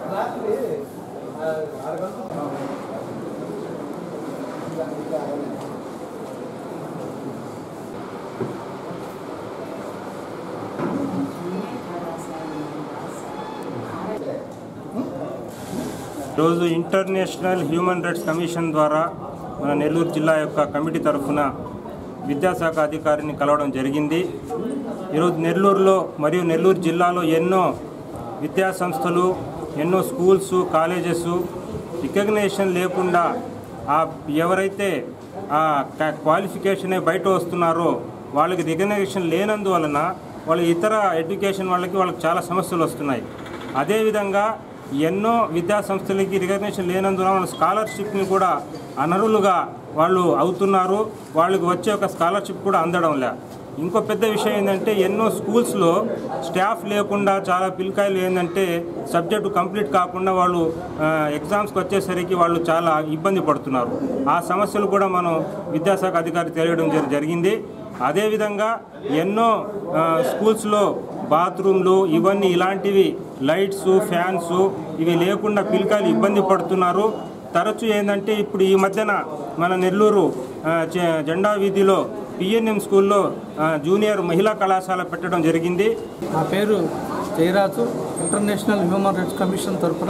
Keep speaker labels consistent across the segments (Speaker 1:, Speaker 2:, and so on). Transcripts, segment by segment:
Speaker 1: ఈరోజు international human rights commission ద్వారా మన నెల్లూరు జిల్లా యొక్క కమిటీ తరఫున విద్యాశాఖ అధికారిని కలవడం జరిగింది ఈరోజు నెల్లూరులో మరియు నెల్లూరు జిల్లాలో ఎన్నో విద్యా సంస్థలు ఎన్నో స్కూల్స్ కాలేజెస్ రికగ్నేషన్ లేకుండా ఆ ఎవరైతే ఆ క్వాలిఫికేషన్ బయట వస్తున్నారో వాళ్ళకి రికగ్నేషన్ లేనందువలన వాళ్ళ ఇతర ఎడ్యుకేషన్ వాళ్ళకి వాళ్ళకి చాలా సమస్యలు వస్తున్నాయి అదేవిధంగా ఎన్నో విద్యా సంస్థలకి రికగ్నేషన్ లేనందున వాళ్ళ స్కాలర్షిప్ని కూడా అనర్హులుగా వాళ్ళు అవుతున్నారు వాళ్ళకి వచ్చే ఒక స్కాలర్షిప్ కూడా అందడం లే ఇంకో పెద్ద విషయం ఏంటంటే ఎన్నో స్కూల్స్లో స్టాఫ్ లేకుండా చాలా పిల్లకాయలు ఏంటంటే సబ్జెక్టు కంప్లీట్ కాకుండా వాళ్ళు ఆ, ఎగ్జామ్స్కి వచ్చేసరికి వాళ్ళు చాలా ఇబ్బంది పడుతున్నారు ఆ సమస్యలు కూడా మనం విద్యాశాఖ అధికారి తెలియడం జరి- జరిగింది అదేవిధంగా ఎన్నో ఆ, స్కూల్స్లో బాత్రూమ్లు ఇవన్నీ ఇలాంటివి లైట్స్ ఫ్యాన్స్ ఇవి లేకుండా పిల్లకాయలు ఇబ్బంది పడుతున్నారు తరచూ ఏంటంటే ఇప్పుడు ఈ మధ్యన మన నెల్లూరు ఆ, జె- జెండా వీధిలో పిఎన్ఎం స్కూల్లో ఆ, జూనియర్ మహిళా కళాశాల పెట్టడం జరిగింది
Speaker 2: నా పేరు Jayaraju international human rights commission తరఫున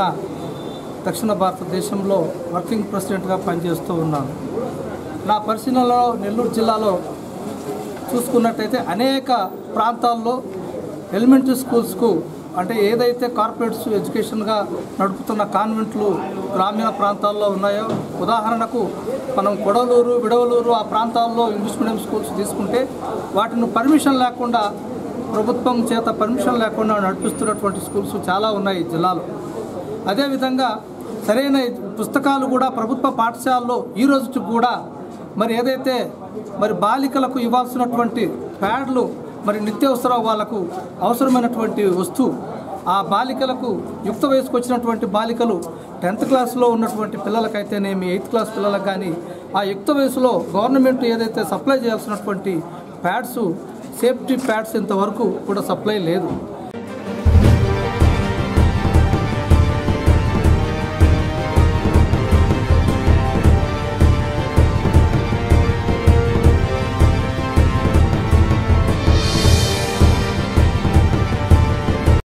Speaker 2: దక్షిణ భారతదేశంలో వర్కింగ్ ప్రెసిడెంట్గా పనిచేస్తూ ఉన్నాను నా పరిశీలనలో నెల్లూరు జిల్లాలో చూసుకున్నట్టయితే అనేక ప్రాంతాల్లో ఎలిమెంటరీ స్కూల్స్కు అంటే ఏదైతే కార్పొరేట్స్ ఎడ్యుకేషన్గా నడుపుతున్న కాన్వెంట్లు గ్రామీణ ప్రాంతాల్లో ఉన్నాయో ఉదాహరణకు మనం కొడలూరు విడవలూరు ఆ ప్రాంతాల్లో ఇంగ్లీష్ మీడియం స్కూల్స్ తీసుకుంటే వాటిని పర్మిషన్ లేకుండా ప్రభుత్వం చేత పర్మిషన్ లేకుండా నడిపిస్తున్నటువంటి స్కూల్స్ చాలా ఉన్నాయి ఈ జిల్లాలో అదేవిధంగా సరైన పుస్తకాలు కూడా ప్రభుత్వ పాఠశాలలో ఈ రోజుకి కూడా మరి ఏదైతే మరి బాలికలకు ఇవ్వాల్సినటువంటి ప్యాడ్లు మరి నిత్యావసర వాళ్ళకు అవసరమైనటువంటి వస్తువు ఆ బాలికలకు యుక్త వయసుకు వచ్చినటువంటి బాలికలు టెన్త్ క్లాస్లో ఉన్నటువంటి పిల్లలకైతేనేమి ఎయిత్ క్లాస్ పిల్లలకు కానీ ఆ యుక్త వయసులో గవర్నమెంట్ ఏదైతే సప్లై చేయాల్సినటువంటి ప్యాడ్స్ సేఫ్టీ ప్యాడ్స్ ఇంతవరకు కూడా సప్లై లేదు